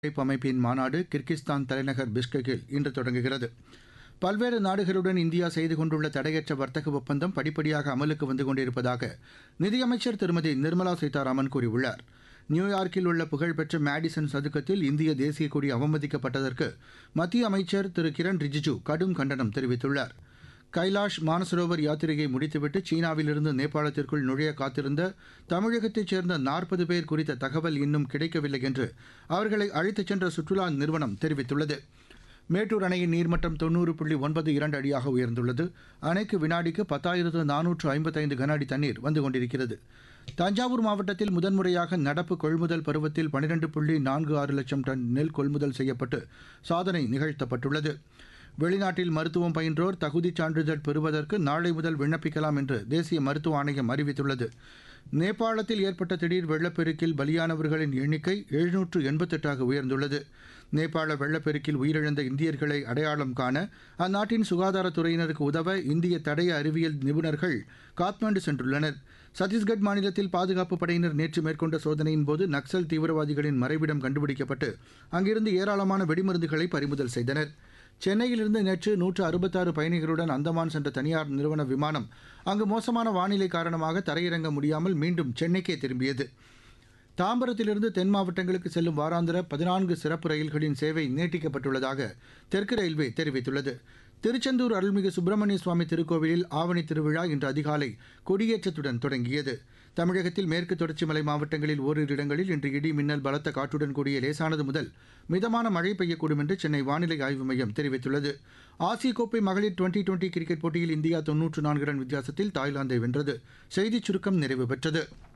ஒத்துழைப்பு அமைப்பின் மாநாடு கிர்கிஸ்தான் தலைநகர் பிஷ்கெக்கில் இன்று தொடங்குகிறது பல்வேறு நாடுகளுடன் இந்தியா செய்து கொண்டுள்ள தடையற்ற வர்த்தக ஒப்பந்தம் படிப்படியாக அமலுக்கு வந்து கொண்டிருப்பதாக நிதியமைச்சர் திருமதி நிர்மலா சீதாராமன் கூறியுள்ளார் நியூயார்க்கில் உள்ள புகழ்பெற்ற மேடிசன் சதுக்கத்தில் இந்திய தேசிய கொடி அவமதிக்கப்பட்டதற்கு மத்திய அமைச்சர் திரு கிரண் ரிஜிஜு கடும் கண்டனம் தெரிவித்துள்ளார் கைலாஷ் மானசரோவர் யாத்திரையை முடித்துவிட்டு சீனாவிலிருந்து நேபாளத்திற்குள் நுழைய காத்திருந்த தமிழகத்தைச் சேர்ந்த நாற்பது பேர் குறித்த தகவல் இன்னும் கிடைக்கவில்லை என்று அவர்களை அழைத்துச் சென்ற சுற்றுலா நிறுவனம் தெரிவித்துள்ளது மேட்டூர் அணையின் நீர்மட்டம் தொண்ணூறு புள்ளி ஒன்பது இரண்டு அடியாக உயர்ந்துள்ளது அணைக்கு வினாடிக்கு பத்தாயிரத்து நானூற்று ஐம்பத்தைந்து கன அடி தண்ணீர் வந்து கொண்டிருக்கிறது தஞ்சாவூர் மாவட்டத்தில் முதன்முறையாக நடப்பு கொள்முதல் பருவத்தில் பனிரெண்டு புள்ளி நான்கு ஆறு லட்சம் டன் நெல் கொள்முதல் செய்யப்பட்டு சாதனை நிகழ்த்தப்பட்டுள்ளது வெளிநாட்டில் மருத்துவம் பயின்றோர் தகுதிச் சான்றிதழ் பெறுவதற்கு நாளை முதல் விண்ணப்பிக்கலாம் என்று தேசிய மருத்துவ ஆணையம் அறிவித்துள்ளது நேபாளத்தில் ஏற்பட்ட திடீர் வெள்ளப்பெருக்கில் பலியானவர்களின் எண்ணிக்கை எழுநூற்று எண்பத்தெட்டாக உயர்ந்துள்ளது நேபாள வெள்ளப்பெருக்கில் உயிரிழந்த இந்தியர்களை அடையாளம் காண அந்நாட்டின் சுகாதாரத்துறையினருக்கு உதவ இந்திய தடய அறிவியல் நிபுணர்கள் காத்மாண்டு சென்றுள்ளனர் சத்தீஸ்கட் மாநிலத்தில் பாதுகாப்பு படையினர் நேற்று மேற்கொண்ட சோதனையின் போது நக்சல் தீவிரவாதிகளின் மறைவிடம் கண்டுபிடிக்கப்பட்டு அங்கிருந்து ஏராளமான வெடிமருந்துகளை பறிமுதல் செய்தனர் சென்னையிலிருந்து நேற்று நூற்று அறுபத்தாறு பயணிகளுடன் அந்தமான் சென்ற தனியார் நிறுவன விமானம் அங்கு மோசமான வானிலை காரணமாக தரையிறங்க முடியாமல் மீண்டும் சென்னைக்கே திரும்பியது தாம்பரத்திலிருந்து தென் மாவட்டங்களுக்கு செல்லும் வாராந்திர பதினான்கு சிறப்பு ரயில்களின் சேவை நீட்டிக்கப்பட்டுள்ளதாக தெற்கு ரயில்வே தெரிவித்துள்ளது திருச்செந்தூர் அருள்மிகு சுப்பிரமணிய சுவாமி திருக்கோவிலில் ஆவணி திருவிழா இன்று அதிகாலை கொடியேற்றத்துடன் தொடங்கியது தமிழகத்தில் மேற்கு தொடர்ச்சி மலை மாவட்டங்களில் ஓரிரு இடங்களில் இன்று இடி மின்னல் பலத்த காற்றுடன் கூடிய லேசானது முதல் மிதமான மழை பெய்யக்கூடும் என்று சென்னை வானிலை ஆய்வு மையம் தெரிவித்துள்ளது ஆசிய கோப்பை மகளிர் டுவெண்டி டுவெண்டி கிரிக்கெட் போட்டியில் இந்தியா தொன்னூற்று நான்கு ரன் வித்தியாசத்தில் தாய்லாந்தை வென்றது செய்திச் சுருக்கம் நிறைவு பெற்றது